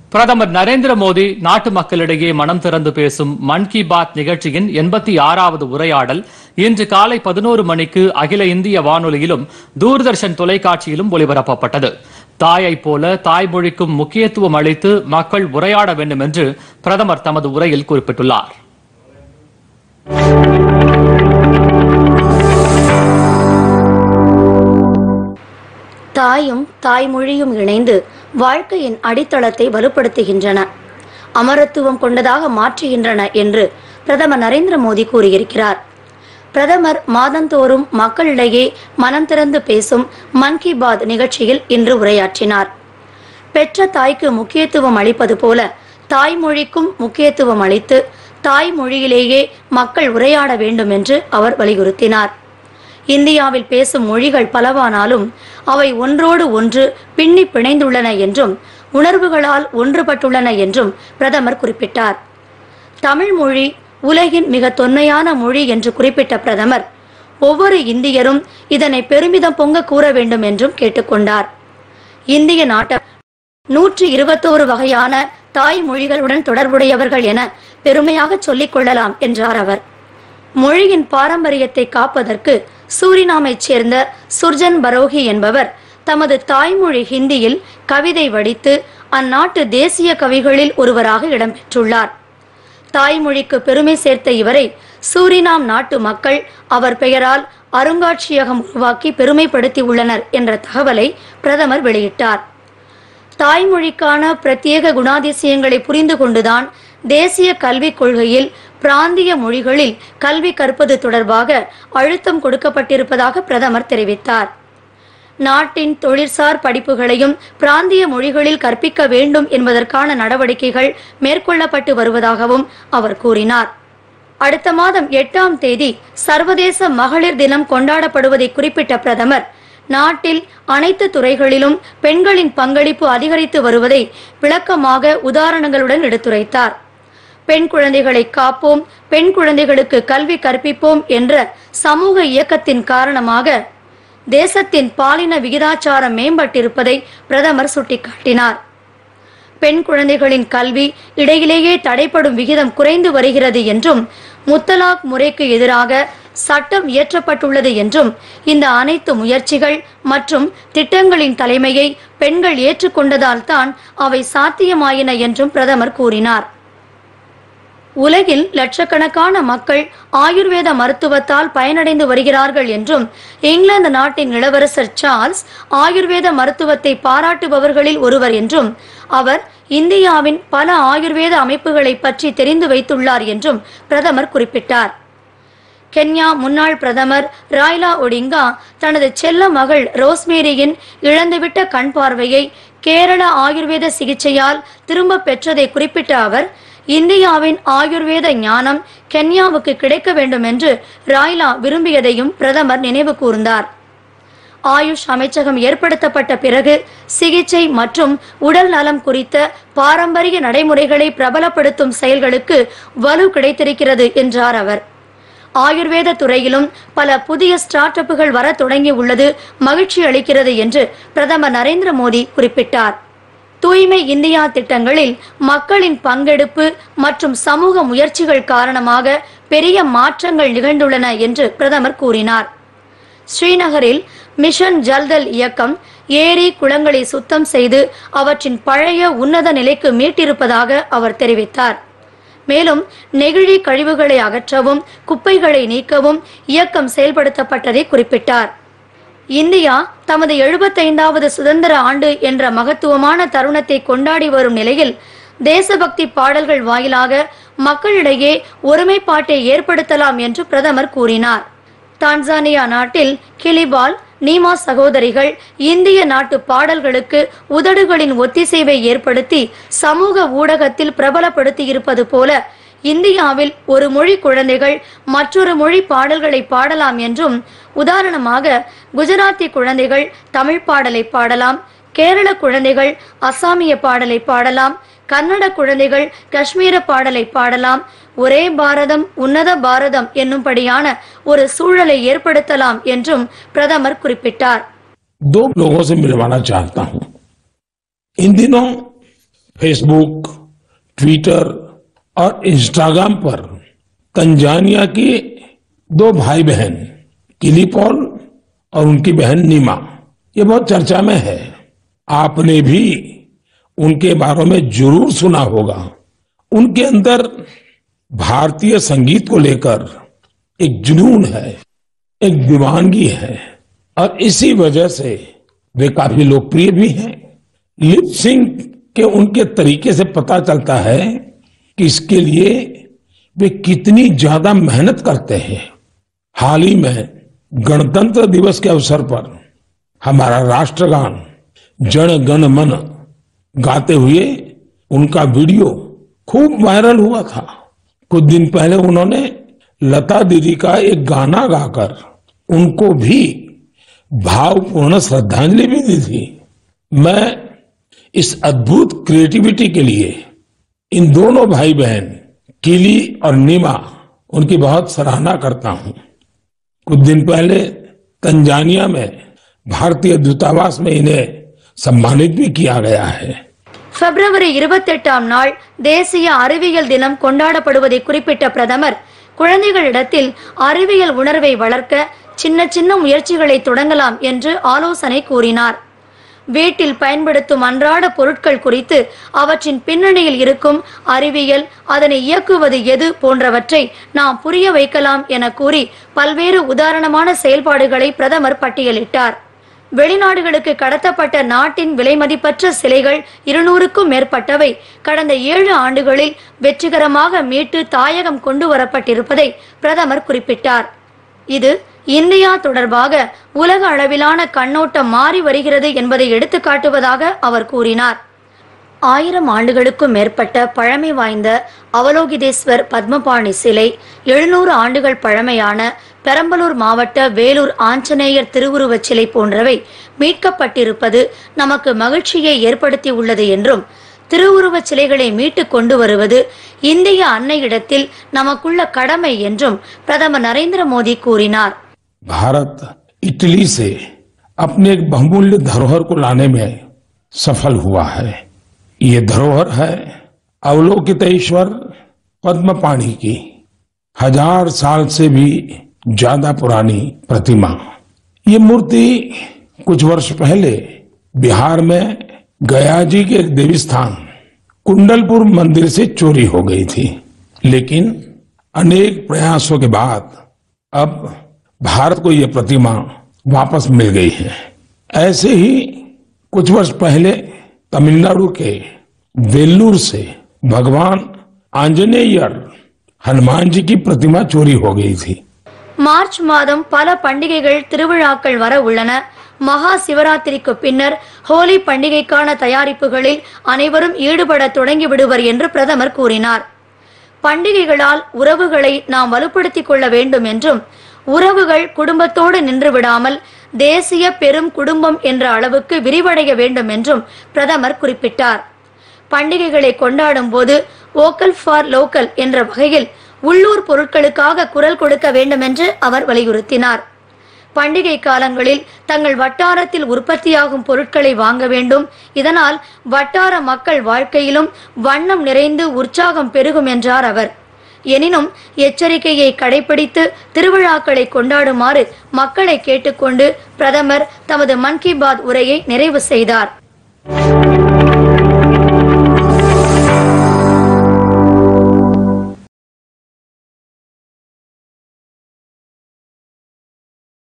பிரதமர் நரேந்திர மோடி நாட்டு மக்களிடையே மனம் திறந்து பேசும் மன் கி பாத் நிகழ்ச்சியின் எண்பத்தி ஆறாவது உரையாடல் இன்று காலை பதினோரு மணிக்கு அகில இந்திய வானொலியிலும் தூர்தர்ஷன் தொலைக்காட்சியிலும் ஒலிபரப்பப்பட்டது தாயைப் போல தாய்மொழிக்கும் முக்கியத்துவம் அளித்து மக்கள் உரையாட வேண்டும் என்று பிரதமர் தமது உரையில் குறிப்பிட்டுள்ளார் தாயும் தாய்மொழியும் இணைந்து வாழ்க்கையின் அடித்தளத்தை வலுப்படுத்துகின்றன அமரத்துவம் கொண்டதாக மாற்றுகின்றன என்று பிரதமர் நரேந்திர மோடி கூறியிருக்கிறார் பிரதமர் மாதந்தோறும் மக்களிடையே மனம் திறந்து பேசும் மன் கி பாத் நிகழ்ச்சியில் இன்று உரையாற்றினார் பெற்ற தாய்க்கு முக்கியத்துவம் அளிப்பது போல தாய்மொழிக்கும் முக்கியத்துவம் அளித்து தாய்மொழியிலேயே மக்கள் உரையாட வேண்டும் என்று அவர் வலியுறுத்தினார் இந்தியாவில் பேசும் மொழிகள் பலவானாலும் அவை ஒன்றோடு ஒன்று பின்னி பிணைந்துள்ளன என்றும் உணர்வுகளால் ஒன்றுபட்டுள்ளன என்றும் பிரதமர் குறிப்பிட்டார் தமிழ் மொழி உலகின் மிக தொன்மையான மொழி என்று குறிப்பிட்ட பிரதமர் ஒவ்வொரு இந்தியரும் இதனை பெருமிதம் பொங்க கூற வேண்டும் என்றும் கேட்டுக்கொண்டார் இந்திய நாட்ட நூற்றி இருபத்தோரு வகையான தாய் மொழிகளுடன் தொடர்புடையவர்கள் என பெருமையாக சொல்லிக் கொள்ளலாம் என்றார் அவர் மொழியின் பாரம்பரியத்தை காப்பதற்கு சூரினாமைச் சேர்ந்த சுர்ஜன் பரோகி என்பவர் தமது தாய்மொழி ஹிந்தியில் கவிதை வடித்து அந்நாட்டு தேசிய கவிகளில் ஒருவராக இடம்பெற்றுள்ளார் தாய்மொழிக்கு பெருமை சேர்த்த இவரை சூரினாம் நாட்டு மக்கள் அவர் பெயரால் அருங்காட்சியகம் உருவாக்கி பெருமைப்படுத்தி உள்ளனர் என்ற தகவலை பிரதமர் வெளியிட்டார் தாய்மொழிக்கான பிரத்யேக குணாதிசயங்களை புரிந்து கொண்டுதான் தேசிய கல்விக் கொள்கையில் பிராந்திய மொழிகளில் கல்வி கற்பது தொடர்பாக அழுத்தம் கொடுக்கப்பட்டிருப்பதாக பிரதமர் தெரிவித்தார் நாட்டின் தொழிற்சார் படிப்புகளையும் பிராந்திய மொழிகளில் கற்பிக்க வேண்டும் என்பதற்கான நடவடிக்கைகள் மேற்கொள்ளப்பட்டு வருவதாகவும் அவர் கூறினார் அடுத்த மாதம் எட்டாம் தேதி சர்வதேச மகளிர் தினம் கொண்டாடப்படுவதை குறிப்பிட்ட பிரதமர் நாட்டில் அனைத்து துறைகளிலும் பெண்களின் பங்களிப்பு அதிகரித்து வருவதை விளக்கமாக உதாரணங்களுடன் எடுத்துரைத்தார் பெண் குழந்தைகளை காப்போம் பெண் குழந்தைகளுக்கு கல்வி கற்பிப்போம் என்ற சமூக இயக்கத்தின் காரணமாக தேசத்தின் பாலின விகிதாச்சாரம் மேம்பட்டிருப்பதை பிரதமர் சுட்டிக்காட்டினார் பெண் குழந்தைகளின் கல்வி இடையிலேயே தடைப்படும் விகிதம் குறைந்து வருகிறது என்றும் முத்தலாக் முறைக்கு எதிராக சட்டம் இயற்றப்பட்டுள்ளது என்றும் இந்த அனைத்து முயற்சிகள் மற்றும் திட்டங்களின் தலைமையை பெண்கள் ஏற்றுக்கொண்டதால் தான் அவை சாத்தியமாயின என்றும் பிரதமர் கூறினார் உலகில் லட்சக்கணக்கான மக்கள் ஆயுர்வேத மருத்துவத்தால் பயனடைந்து வருகிறார்கள் என்றும் இங்கிலாந்து நாட்டின் இளவரசர் சார்ல்ஸ் ஆயுர்வேத மருத்துவத்தை பாராட்டுபவர்களில் ஒருவர் என்றும் அவர் இந்தியாவின் பல ஆயுர்வேத அமைப்புகளை பற்றி தெரிந்து வைத்துள்ளார் என்றும் பிரதமர் குறிப்பிட்டார் கென்யா முன்னாள் பிரதமர் ராய்லா ஒடிங்கா தனது செல்ல மகள் ரோஸ்மேரியின் இழந்துவிட்ட கண் பார்வையை கேரள ஆயுர்வேத சிகிச்சையால் திரும்ப பெற்றதை குறிப்பிட்ட அவர் இந்தியாவின் ஆயுர்வேத ஞானம் கென்யாவுக்கு கிடைக்க வேண்டும் என்று ராய்லா விரும்பியதையும் பிரதமர் நினைவு கூர்ந்தார் ஆயுஷ் அமைச்சகம் ஏற்படுத்தப்பட்ட பிறகு சிகிச்சை மற்றும் உடல் நலம் குறித்த பாரம்பரிய நடைமுறைகளை பிரபலப்படுத்தும் செயல்களுக்கு வலு கிடைத்திருக்கிறது என்றார் அவர் ஆயுர்வேத துறையிலும் பல புதிய ஸ்டார்ட் அப்புகள் வர தொடங்கி உள்ளது மகிழ்ச்சி அளிக்கிறது என்று பிரதமர் நரேந்திர மோடி குறிப்பிட்டார் தூய்மை இந்தியா திட்டங்களில் மக்களின் பங்கெடுப்பு மற்றும் சமூக முயற்சிகள் காரணமாக பெரிய மாற்றங்கள் நிகழ்ந்துள்ளன என்று பிரதமர் கூறினார் ஸ்ரீநகரில் மிஷன் ஜல்தல் இயக்கம் ஏரி குளங்களை சுத்தம் செய்து அவற்றின் பழைய உன்னத நிலைக்கு மீட்டிருப்பதாக அவர் தெரிவித்தார் மேலும் நெகிழி கழிவுகளை அகற்றவும் குப்பைகளை நீக்கவும் இயக்கம் செயல்படுத்தப்பட்டதை குறிப்பிட்டார் இந்தியா தமது எழுபத்தைந்தாவது சுதந்திர ஆண்டு என்ற மகத்துவமான தருணத்தை கொண்டாடி வரும் நிலையில் தேசபக்தி பாடல்கள் வாயிலாக மக்களிடையே ஒருமைப்பாட்டை ஏற்படுத்தலாம் என்று பிரதமர் கூறினார் தான்சானியா நாட்டில் கிளிபால் நீமா சகோதரிகள் இந்திய நாட்டு பாடல்களுக்கு உதடுகளின் ஒத்திசைவை ஏற்படுத்தி சமூக ஊடகத்தில் பிரபலப்படுத்தி இருப்பது போல இந்தியாவில் ஒரு மொழி குழந்தைகள் மற்றொரு மொழி பாடல்களை பாடலாம் என்றும் உதாரணமாக குஜராத்தி குழந்தைகள் தமிழ் பாடலை பாடலாம் கேரள குழந்தைகள் அசாமிய பாடலை பாடலாம் கன்னட குழந்தைகள் காஷ்மீர பாடலை பாடலாம் ஒரே பாரதம் உன்னத பாரதம் என்னும்படியான ஒரு சூழலை ஏற்படுத்தலாம் என்றும் பிரதமர் குறிப்பிட்டார் दो लोगों से मिलवाना चाहता हूं इन दिनों फेसबुक ट्विटर और इंस्टाग्राम पर तंजानिया के दो भाई बहन किलीपॉल और उनकी बहन नीमा ये बहुत चर्चा में है आपने भी उनके बारे में जरूर सुना होगा उनके अंदर भारतीय संगीत को लेकर एक जुनून है एक दीवानगी है और इसी वजह से वे काफी लोकप्रिय भी हैं लिप सिंह के उनके तरीके से पता चलता है कि इसके लिए वे कितनी ज्यादा मेहनत करते हैं हाल ही में गणतंत्र दिवस के अवसर पर हमारा राष्ट्रगान जन गण मन गाते हुए उनका वीडियो खूब वायरल हुआ था कुछ दिन पहले उन्होंने लता दीदी का एक गाना गाकर उनको भी भावपूर्ण श्रद्धांजलि भी दी थी मैं इस अद्भुत क्रिएटिविटी के लिए इन दोनों भाई बहन किली और नीमा उनकी बहुत सराहना करता हूं कुछ दिन पहले तंजानिया में भारतीय दूतावास में इन्हें सम्मानित भी किया गया है பிப்ரவரி இருபத்தெட்டாம் நாள் தேசிய அறிவியல் தினம் கொண்டாடப்படுவதை குறிப்பிட்ட பிரதமர் குழந்தைகளிடத்தில் அறிவியல் உணர்வை வளர்க்க சின்ன சின்ன முயற்சிகளை தொடங்கலாம் என்று ஆலோசனை கூறினார் வீட்டில் பயன்படுத்தும் அன்றாட பொருட்கள் குறித்து அவற்றின் பின்னணியில் இருக்கும் அறிவியல் அதனை இயக்குவது எது போன்றவற்றை நாம் புரிய வைக்கலாம் என கூறி பல்வேறு உதாரணமான செயல்பாடுகளை பிரதமர் பட்டியலிட்டார் வெளிநாடுகளுக்கு கடத்தப்பட்ட நாட்டின் விலைமதிப்பற்ற சிலைகள் இருநூறுக்கும் மேற்பட்டவை கடந்த ஏழு ஆண்டுகளில் வெற்றிகரமாக மீட்டு தாயகம் கொண்டு வரப்பட்டிருப்பதை பிரதமர் குறிப்பிட்டார் இது இந்தியா தொடர்பாக உலக அளவிலான கண்ணோட்டம் மாறி வருகிறது என்பதை எடுத்துக்காட்டுவதாக அவர் கூறினார் ஆயிரம் ஆண்டுகளுக்கும் மேற்பட்ட பழமை வாய்ந்த அவலோகிதேஸ்வர் பத்மபாணி சிலை எழுநூறு ஆண்டுகள் பழமையான பெரம்பலூர் மாவட்ட வேலூர் ஆஞ்சநேயர் திருவுருவச் சிலை போன்றவை மீட்கப்பட்டிருப்பது நமக்கு மகிழ்ச்சியை ஏற்படுத்தி உள்ளது என்றும் திருவுருவச் சிலைகளை மீட்டுக் கொண்டு வருவது இந்திய அன்னையிடத்தில் நமக்குள்ள கடமை என்றும் பிரதமர் நரேந்திர மோடி கூறினார் भारत इटली से अपने एक बहुमूल्य धरोहर को लाने में सफल हुआ है ये धरोहर है अवलोकितेश्वर पद्म पाणी की हजार साल से भी ज्यादा पुरानी प्रतिमा ये मूर्ति कुछ वर्ष पहले बिहार में गया जी के एक देवी स्थान कुंडलपुर मंदिर से चोरी हो गई थी लेकिन अनेक प्रयासों के बाद अब भारत को यह प्रतिमा वापस मिल गई है ऐसे ही कुछ वर्ष पहले तमिलनाडु के वेल्लूर से भगवान आंजनेयर हनुमान जी की प्रतिमा चोरी हो गई थी மார்ச் மாதம் பல பண்டிகைகள் திருவிழாக்கள் வர உள்ளன மகா சிவராத்திரிக்கு பின்னர் ஹோலி பண்டிகைக்கான தயாரிப்புகளில் அனைவரும் ஈடுபட தொடங்கி விடுவர் என்று பிரதமர் கூறினார் பண்டிகைகளால் உறவுகளை நாம் வலுப்படுத்திக் கொள்ள வேண்டும் என்றும் உறவுகள் குடும்பத்தோடு நின்று விடாமல் தேசிய பெரும் குடும்பம் என்ற அளவுக்கு விரிவடைய வேண்டும் என்றும் பிரதமர் குறிப்பிட்டார் பண்டிகைகளை கொண்டாடும் போது வோக்கல் ஃபார் லோக்கல் என்ற வகையில் உள்ளூர் பொருட்களுக்காக குரல் கொடுக்க வேண்டும் என்று அவர் வலியுறுத்தினார் பண்டிகை காலங்களில் தங்கள் வட்டாரத்தில் உற்பத்தியாகும் பொருட்களை வாங்க வேண்டும் இதனால் வட்டார மக்கள் வாழ்க்கையிலும் வண்ணம் நிறைந்து உற்சாகம் பெருகும் என்றார் அவர் எனினும் எச்சரிக்கையை கடைபிடித்து திருவிழாக்களை கொண்டாடுமாறு மக்களை கேட்டுக்கொண்டு பிரதமர் தமது மன் கி பாத் உரையை நிறைவு செய்தார்